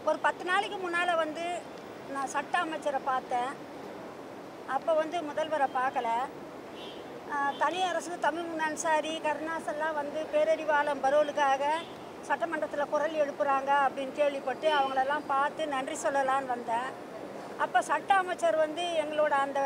ஒரு பத்து நாளைக்கு முன்னால் வந்து நான் சட்ட அமைச்சரை பார்த்தேன் அப்போ வந்து முதல்வரை பார்க்கல ஆஹ் தனி அரசு தமிழ் அன்சாரி கருணாஸ் எல்லாம் வந்து பேரறிவாளம் பரோலுக்காக சட்டமன்றத்தில் குரல் எழுப்புறாங்க அப்படின்னு கேள்விப்பட்டு அவங்களெல்லாம் பார்த்து நன்றி சொல்லலான்னு வந்தேன் அப்போ சட்ட அமைச்சர் வந்து எங்களோட அந்த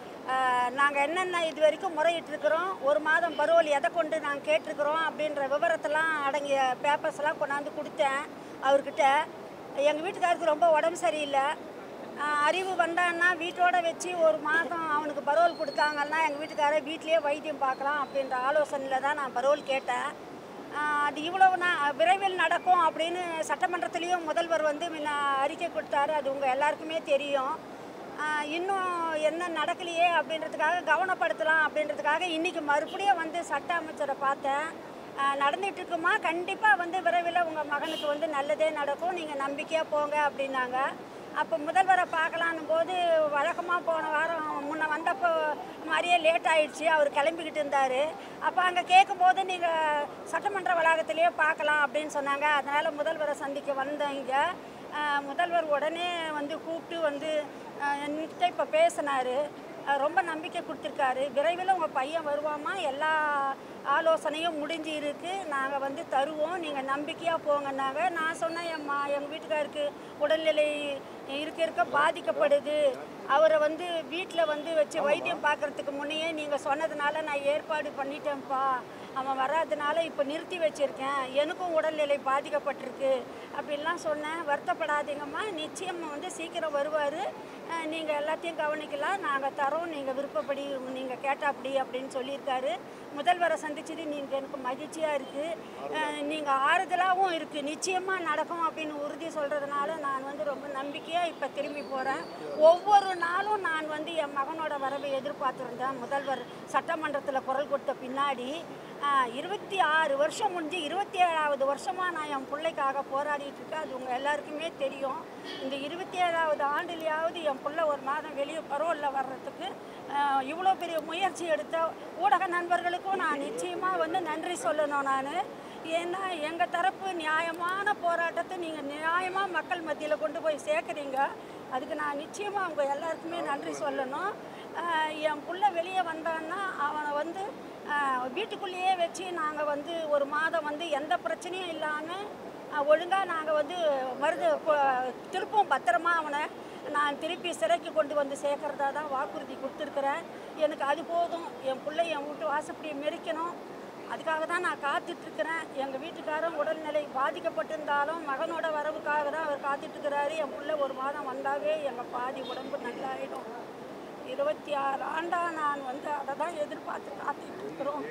நாங்கள் என்னென்ன இது வரைக்கும் முறையிட்டிருக்கிறோம் ஒரு மாதம் பரோல் எதை கொண்டு நாங்கள் கேட்டிருக்கிறோம் அப்படின்ற விவரத்தெல்லாம் அடங்கிய பேப்பர்ஸ்லாம் கொண்டாந்து கொடுத்தேன் அவர்கிட்ட எங்கள் வீட்டுக்காருக்கு ரொம்ப உடம்பு சரியில்லை ஆஹ் அறிவு வந்தான்னா வீட்டோட வச்சு ஒரு மாதம் அவனுக்கு பரோல் கொடுத்தாங்கன்னா எங்கள் வீட்டுக்காரர் வீட்டிலேயே வைத்தியம் பார்க்கலாம் அப்படின்ற ஆலோசனையில் தான் நான் பரோல் கேட்டேன் ஆஹ் அது இவ்வளவு நான் விரைவில் நடக்கும் அப்படின்னு சட்டமன்றத்திலையும் முதல்வர் வந்து முன்ன அறிக்கை கொடுத்தாரு அது உங்கள் எல்லாருக்குமே தெரியும் ஆஹ் இன்னும் என்ன நடக்கலையே அப்படின்றதுக்காக கவனப்படுத்தலாம் அப்படின்றதுக்காக இன்றைக்கி மறுபடியும் வந்து சட்ட அமைச்சரை பார்த்தேன் ஆஹ் நடந்துட்டு இருக்குமா கண்டிப்பாக வந்து விரைவில் உங்கள் மகனுக்கு வந்து நல்லதே நடக்கும் நீங்கள் நம்பிக்கையாக போங்க அப்படின்னாங்க அப்போ முதல்வரை பார்க்கலான்னும் போது வழக்கமாக போன வாரம் முன்ன வந்தப்போ மாதிரியே லேட் ஆயிடுச்சு அவர் கிளம்பிக்கிட்டு இருந்தார் அப்போ அங்கே கேட்கும்போது நீங்கள் சட்டமன்ற வளாகத்திலேயே பார்க்கலாம் அப்படின்னு சொன்னாங்க அதனால் முதல்வரை சந்திக்க வந்தேன் இங்கே முதல்வர் உடனே வந்து கூப்பிட்டு வந்து என்கிட்ட இப்போ பேசினார் ரொம்ப நம்பிக்கை கொடுத்துருக்காரு விரைவில் உங்கள் பையன் வருவாமா எல்லா ஆலோசனையும் முடிஞ்சு இருக்கு நாங்கள் வந்து தருவோம் நீங்கள் நம்பிக்கையாக போங்கன்னாங்க நான் சொன்னேன் எம்மா எங்கள் வீட்டுக்காருக்கு உடல்நிலை இருக்க இருக்க பாதிக்கப்படுது அவரை வந்து வீட்டில் வந்து வச்சு வைத்தியம் பார்க்கறதுக்கு முன்னையே நீங்கள் சொன்னதுனால நான் ஏற்பாடு பண்ணிட்டேன்ப்பா அவன் வராதனால இப்போ நிறுத்தி வச்சுருக்கேன் எனக்கும் உடல்நிலை பாதிக்கப்பட்டிருக்கு அப்படின்லாம் சொன்னேன் வருத்தப்படாதீங்கம்மா நிச்சயம் வந்து சீக்கிரம் வருவார் நீங்கள் எல்லாத்தையும் கவனிக்கலாம் நாங்கள் தரோம் நீங்கள் விருப்பப்படி நீங்கள் கேட்டாப்படி அப்படின்னு சொல்லியிருக்காரு முதல்வரை சந்திச்சது நீங்கள் எனக்கு மகிழ்ச்சியாக இருக்குது நீங்கள் ஆறுதலாகவும் இருக்குது நிச்சயமாக நடக்கும் அப்படின்னு உறுதி சொல்கிறதுனால நான் வந்து ரொம்ப நம்பிக்கையாக இப்போ திரும்பி போகிறேன் ஒவ்வொரு நாளும் நான் வந்து என் மகனோட வரவை எதிர்பார்த்துருந்தேன் முதல்வர் சட்டமன்றத்தில் குரல் கொடுத்த பின்னாடி ஆஹ், இருபத்தி ஆறு வருஷம் முடிஞ்சு இருபத்தி ஏழாவது வருஷமாக நான் என் பிள்ளைக்காக போராடிட்டு இருக்கேன் அது உங்கள் எல்லாருக்குமே தெரியும் இந்த இருபத்தி ஏழாவது ஆண்டுலையாவது என் பிள்ளை ஒரு மாதம் வெளியே பரோலில் வர்றதுக்கு ஆஹ், இவ்வளோ பெரிய முயற்சி எடுத்த ஊடக நண்பர்களுக்கும் நான் நிச்சயமாக வந்து நன்றி சொல்லணும் நான் ஏன்னா எங்கள் தரப்பு நியாயமான போராட்டத்தை நீங்கள் நியாயமாக மக்கள் மத்தியில் கொண்டு போய் சேர்க்குறீங்க அதுக்கு நான் நிச்சயமாக அவங்க எல்லாருக்குமே நன்றி சொல்லணும் ஆஹ் என் புள்ள வெளியே வந்தான்னா அவனை வந்து ஆஹ் வீட்டுக்குள்ளேயே வச்சு நாங்கள் வந்து ஒரு மாதம் வந்து எந்த பிரச்சனையும் இல்லாமல் ஒழுங்காக நாங்கள் வந்து மருது கொ- திருப்பும் பத்திரமா அவனை நான் திருப்பி சிறைக்கு கொண்டு வந்து சேர்க்கறதா தான் வாக்குறுதி கொடுத்துருக்குறேன் எனக்கு அது போதும் என் பிள்ளை என் வீட்டு வாசப்படியை மெரிக்கணும் அதுக்காக தான் நான் காத்துட்ருக்கிறேன் எங்கள் வீட்டுக்காரரும் உடல்நிலை பாதிக்கப்பட்டிருந்தாலும் மகனோட வரவுக்காக தான் அவர் காத்துட்ருக்கிறாரு என் பிள்ளை ஒரு மாதம் வந்தாவே எங்கள் பாதி உடம்பு நல்லாயிடும் இருபத்தி ஆறு ஆண்டா நான் வந்து அதை தான் எதிர்பார்த்து காத்துட்டு இருக்கிறோம்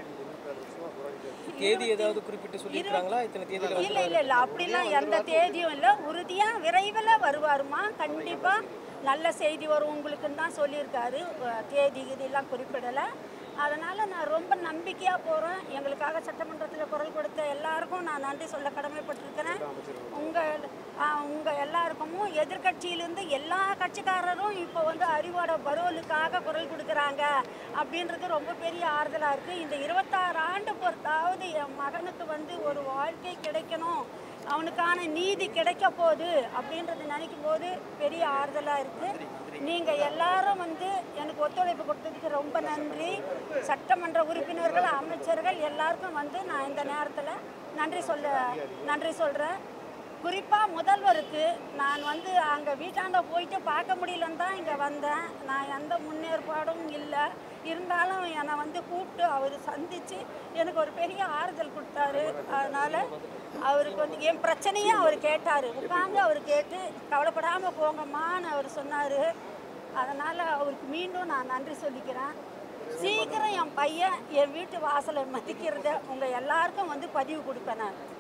தேதி ஏதாவது குறிப்பிட்டு சொல்லியிருக்காங்களா இத்தனை தேதியில இல்ல இல்ல இல்ல அப்படிலாம் எந்த தேதியும் இல்ல உறுதியா விரைவில் வருவாருமா கண்டிப்பா நல்ல செய்தி வரும் உங்களுக்குன்னு தான் சொல்லியிருக்காரு அஹ் தேதி இதெல்லாம் குறிப்பிடலை அதனால் நான் ரொம்ப நம்பிக்கையாக போகிறேன் எங்களுக்காக சட்டமன்றத்தில் குரல் கொடுத்த எல்லாருக்கும் நான் நன்றி சொல்ல கடமைப்பட்டிருக்கிறேன் உங்கள் உங்கள் எல்லாருக்கும் எதிர்க்கட்சியிலேருந்து எல்லா கட்சிக்காரரும் இப்போ வந்து அறிவோட பரோலுக்காக குரல் கொடுக்குறாங்க அப்படின்றது ரொம்ப பெரிய ஆறுதலாக இருக்குது இந்த இருபத்தாறு ஆண்டு பொறுத்தாவது என் மகனுக்கு வந்து ஒரு வாழ்க்கை கிடைக்கணும் அவனுக்கான நீதி கிடைக்க போகுது அப்படின்றது நினைக்கும் போது பெரிய ஆறுதலாக இருக்குது நீங்கள் எல்லாரும் வந்து எனக்கு ஒத்துழைப்பு கொடுத்ததுக்கு ரொம்ப நன்றி சட்டமன்ற உறுப்பினர்கள் அமைச்சர்கள் எல்லாருக்கும் வந்து நான் இந்த நேரத்தில் நன்றி சொல்ல நன்றி சொல்கிறேன் குறிப்பாக முதல்வருக்கு நான் வந்து அங்கே வீட்டாண்ட போயிட்டு பார்க்க முடியலன்னு தான் இங்கே வந்தேன் நான் எந்த முன்னேற்பாடும் இல்லை இருந்தாலும் என்னை வந்து கூப்பிட்டு அவர் சந்தித்து எனக்கு ஒரு பெரிய ஆறுதல் கொடுத்தாரு அதனால் அவருக்கு வந்து என் பிரச்சனையும் அவர் கேட்டார் உட்காந்து அவர் கேட்டு கவலைப்படாமல் போங்கம்மான்னு அவர் சொன்னார் அதனால் அவருக்கு மீண்டும் நான் நன்றி சொல்லிக்கிறேன் சீக்கிரம் என் பையன் என் வீட்டு வாசலை மதிக்கிறத உங்கள் எல்லாருக்கும் வந்து பதிவு கொடுப்பேன் நான்